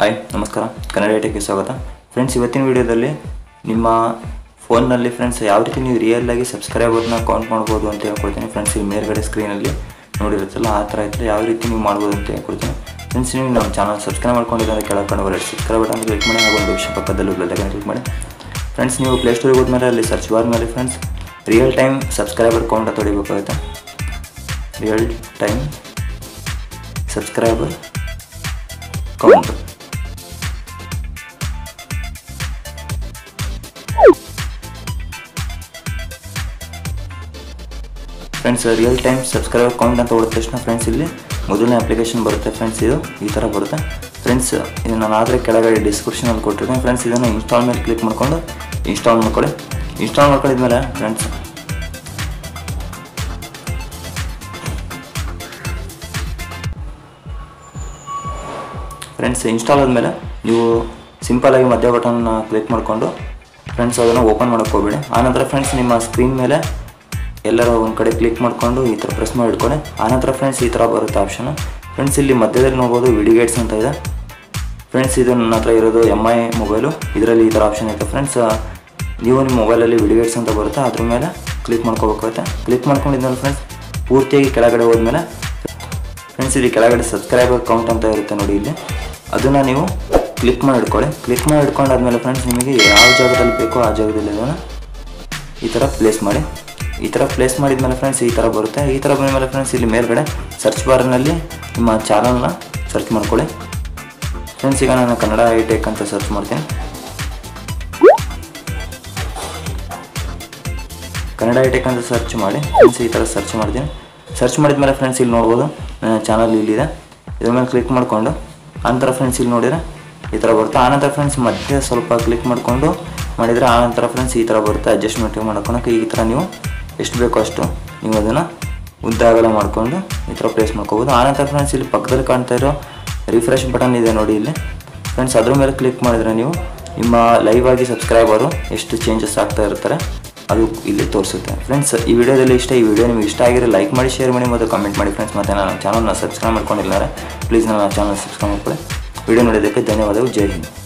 hi ನಮಸ್ಕಾರ ಕನ್ನಡ ಐಟೆಗೆ ಸ್ವಾಗತ friends ಇವತ್ತಿನ ವಿಡಿಯೋದಲ್ಲಿ ನಿಮ್ಮ ಫೋನ್ನಲ್ಲಿ ಫ್ರೆಂಡ್ಸ್ ಯಾವ ರೀತಿ ನೀವು ರಿಯಲ್ ಆಗಿ ಸಬ್ಸ್ಕ್ರೈಬರ್ನ ಕೌಂಟ್ ಮಾಡ್ಬೋದು ಅಂತ ಹೇಳ್ಕೊಡ್ತೀನಿ ಫ್ರೆಂಡ್ಸ್ ಇಲ್ಲಿ ಮೇಲ್ಗಡೆ ಸ್ಕ್ರೀನಲ್ಲಿ ನೋಡಿರುತ್ತಲ್ಲ ಆ ಥರ ಇದ್ದರೆ ಯಾವ ರೀತಿ ನೀವು ಮಾಡ್ಬೋದು ಅಂತ ಹೇಳ್ಕೊಡ್ತೀನಿ ಫ್ರೆಂಡ್ಸ್ ನೀವು ನಮ್ಮ ಚಾನಲ್ ಸಬ್ಸ್ಕ್ರೈಬ್ ಮಾಡ್ಕೊಂಡಿದ್ದಾರೆ ಕೆಳಗೆ ಕಂಡು ಬರೋ ಸಬ್ಸ್ಕ್ರೈಬ್ ಬಟನ್ ಕ್ಲಿಕ್ ಮಾಡಿ ಹಾಗೂ ಒಂದು ವಿಷಯ ಪಕ್ಕದಲ್ಲೂ ಬೆಲ್ಲೈಕನ್ ಕ್ಲಿಕ್ ಮಾಡಿ ಫ್ರೆಂಡ್ಸ್ ನೀವು ಪ್ಲೇಸ್ಟೋರಿಗೆ ಹೋದ್ಮೇಲೆ ಅಲ್ಲಿ ಸರ್ಚ್ ಬಾರ್ ಮೇಲೆ friends real time subscriber count ಅಂತ ಹೊಡಿಬೇಕಾಗುತ್ತೆ real time subscriber count friends real time subscriber count ಅಂತ ಹೊಡೆದ ತಕ್ಷಣ ಫ್ರೆಂಡ್ಸ್ ಇಲ್ಲಿ ಮೊದಲನೇ ಅಪ್ಲಿಕೇಶನ್ ಬರುತ್ತೆ ಫ್ರೆಂಡ್ಸ್ ಇದು ಈ ಥರ ಬರುತ್ತೆ ಫ್ರೆಂಡ್ಸ್ ಇದು ನಾನು ಆದರೆ ಕೆಳಗಡೆ ಡಿಸ್ಕ್ರಿಪ್ಷನಲ್ಲಿ ಕೊಟ್ಟಿರ್ತೀನಿ ಫ್ರೆಂಡ್ಸ್ ಇದನ್ನು ಇನ್ಸ್ಟಾಲ್ ಮೇಲೆ ಕ್ಲಿಕ್ ಮಾಡ್ಕೊಂಡು ಇನ್ಸ್ಟಾಲ್ ಮಾಡ್ಕೊಳ್ಳಿ ಇನ್ಸ್ಟಾಲ್ ಮಾಡ್ಕೊಂಡಿದ್ಮೇಲೆ ಫ್ರೆಂಡ್ಸ್ ಫ್ರೆಂಡ್ಸ್ ಇನ್ಸ್ಟಾಲ್ ಆದಮೇಲೆ ನೀವು ಸಿಂಪಲಾಗಿ ಮಧ್ಯ ಬಟನ್ನ ಕ್ಲಿಕ್ ಮಾಡಿಕೊಂಡು ಫ್ರೆಂಡ್ಸ್ ಅದನ್ನು ಓಪನ್ ಮಾಡೋಕ್ಕೆ ಹೋಗ್ಬೇಡಿ ಆನಂತರ ಫ್ರೆಂಡ್ಸ್ ನಿಮ್ಮ ಸ್ಕ್ರೀನ್ ಮೇಲೆ ಎಲ್ಲರ ಒಂದು ಕಡೆ ಕ್ಲಿಕ್ ಮಾಡಿಕೊಂಡು ಈ ಥರ ಪ್ರೆಸ್ ಮಾಡಿ ಇಟ್ಕೊಳ್ಳಿ ಆನಂತರ ಫ್ರೆಂಡ್ಸ್ ಈ ಥರ ಬರುತ್ತೆ ಆಪ್ಷನ್ ಫ್ರೆಂಡ್ಸ್ ಇಲ್ಲಿ ಮಧ್ಯದಲ್ಲಿ ನೋಡ್ಬೋದು ವಿಡಿಗೇಟ್ಸ್ ಅಂತ ಇದೆ ಫ್ರೆಂಡ್ಸ್ ಇದು ನನ್ನ ಹತ್ರ ಇರೋದು ಎಮ್ ಐ ಮೊಬೈಲು ಇದರಲ್ಲಿ ಈ ಥರ ಆಪ್ಷನ್ ಐತೆ ಫ್ರೆಂಡ್ಸ್ ನೀವು ನಿಮ್ಮ ಮೊಬೈಲಲ್ಲಿ ವಿಡಿಗೇಟ್ಸ್ ಅಂತ ಬರುತ್ತೆ ಅದ್ರ ಮೇಲೆ ಕ್ಲಿಕ್ ಮಾಡ್ಕೋಬೇಕಾಗುತ್ತೆ ಕ್ಲಿಕ್ ಮಾಡ್ಕೊಂಡಿದ್ಮೇಲೆ ಫ್ರೆಂಡ್ಸ್ ಪೂರ್ತಿಯಾಗಿ ಕೆಳಗಡೆ ಹೋದ್ಮೇಲೆ ಫ್ರೆಂಡ್ಸ್ ಇಲ್ಲಿ ಕೆಳಗಡೆ ಸಬ್ಸ್ಕ್ರೈಬರ್ ಕೌಂಟ್ ಅಂತ ಇರುತ್ತೆ ನೋಡಿ ಇಲ್ಲಿ ಅದನ್ನು ನೀವು ಕ್ಲಿಕ್ ಮಾಡಿ ಇಟ್ಕೊಳ್ಳಿ ಕ್ಲಿಕ್ ಮಾಡಿ ಇಟ್ಕೊಂಡಾದ್ಮೇಲೆ ಫ್ರೆಂಡ್ಸ್ ನಿಮಗೆ ಯಾವ ಜಾಗದಲ್ಲಿ ಬೇಕೋ ಆ ಜಾಗದಲ್ಲಿ ಅದನ್ನು ಈ ಥರ ಪ್ಲೇಸ್ ಮಾಡಿ ಈ ಥರ ಪ್ಲೇಸ್ ಮಾಡಿದ್ಮೇಲೆ ಫ್ರೆಂಡ್ಸ್ ಈ ಥರ ಬರುತ್ತೆ ಈ ಥರ ಬಂದಮೇಲೆ ಫ್ರೆಂಡ್ಸ್ ಇಲ್ಲಿ ಮೇಲ್ಗಡೆ ಸರ್ಚ್ ಬಾರ್ನಲ್ಲಿ ನಿಮ್ಮ ಚಾನಲ್ನ ಸರ್ಚ್ ಮಾಡ್ಕೊಳ್ಳಿ ಫ್ರೆಂಡ್ಸ್ ಈಗ ನಾನು ಕನ್ನಡ ಐಟೆಕ್ ಅಂತ ಸರ್ಚ್ ಮಾಡ್ತೀನಿ ಕನ್ನಡ ಐಟೆಕ್ ಅಂತ ಸರ್ಚ್ ಮಾಡಿ ಫ್ರೆಂಡ್ಸ್ ಈ ಥರ ಸರ್ಚ್ ಮಾಡ್ತೀನಿ ಸರ್ಚ್ ಮಾಡಿದ್ಮೇಲೆ ಫ್ರೆಂಡ್ಸ್ ಇಲ್ಲಿ ನೋಡ್ಬೋದು ನನ್ನ ಚಾನಲ್ ಇಲ್ಲಿದೆ ಇದ್ರ ಮೇಲೆ ಕ್ಲಿಕ್ ಮಾಡಿಕೊಂಡು ಆನಂತರ ಫ್ರೆಂಡ್ಸ್ ಇಲ್ಲಿ ನೋಡಿದರೆ ಈ ಥರ ಬರುತ್ತೆ ಆನಂತರ ಫ್ರೆಂಡ್ಸ್ ಮಧ್ಯೆ ಸ್ವಲ್ಪ ಕ್ಲಿಕ್ ಮಾಡಿಕೊಂಡು ಮಾಡಿದರೆ ಆನಂತರ ಫ್ರೆಂಡ್ಸ್ ಈ ಥರ ಬರುತ್ತೆ ಅಡ್ಜಸ್ಟ್ಮೆಂಟ್ ಮಾಡ್ಕೊಳಕ್ಕೆ ಈ ಥರ ನೀವು ಎಷ್ಟು ಬೇಕೋ ಅಷ್ಟು ನೀವು ಅದನ್ನು ಉದ್ದ ಅಗಲ ಮಾಡಿಕೊಂಡು ಈ ಥರ ಪ್ಲೇಸ್ ಮಾಡ್ಕೋಬೋದು ಆನಂತರ ಫ್ರೆಂಡ್ಸ್ ಇಲ್ಲಿ ಪಕ್ಕದಲ್ಲಿ ಕಾಣ್ತಾ ಇರೋ ರಿಫ್ರೆಶ್ ಬಟನ್ ಇದೆ ನೋಡಿ ಇಲ್ಲಿ ಫ್ರೆಂಡ್ಸ್ ಅದ್ರ ಮೇಲೆ ಕ್ಲಿಕ್ ಮಾಡಿದರೆ ನೀವು ನಿಮ್ಮ ಲೈವ್ ಆಗಿ ಸಬ್ಸ್ಕ್ರೈಬರು ಎಷ್ಟು ಚೇಂಜಸ್ ಆಗ್ತಾ ಇರ್ತಾರೆ ಅದು ಇಲ್ಲಿ ತೋರಿಸುತ್ತೆ ಫ್ರೆಂಡ್ಸ್ ಈ ವಿಡಿಯೋದಲ್ಲಿ ಇಷ್ಟ ಈ ವಿಡಿಯೋ ನಿಮಗೆ ಇಷ್ಟ ಆಗಿರೋ ಲೈಕ್ ಮಾಡಿ ಶೇರ್ ಮಾಡಿ ಮತ್ತು ಕಮೆಂಟ್ ಮಾಡಿ ಫ್ರೆಂಡ್ಸ್ ಮತ್ತು ನನ್ನ ಚಾನಲ್ನ ಸಬ್ಸ್ಕ್ರೈಬ್ ಮಾಡ್ಕೊಂಡಿಲ್ಲ ಪ್ಲೀಸ್ ನನ್ನ ಚಾನಲ್ ಸಬ್ಸ್ಕ್ರೈಬ್ ಮಾಡ್ಕೊಳ್ಳಿ ವಿಡಿಯೋ ನೋಡೋದಕ್ಕೆ ಧನ್ಯವಾದಗಳು ಜೈ ಹಿಂದ್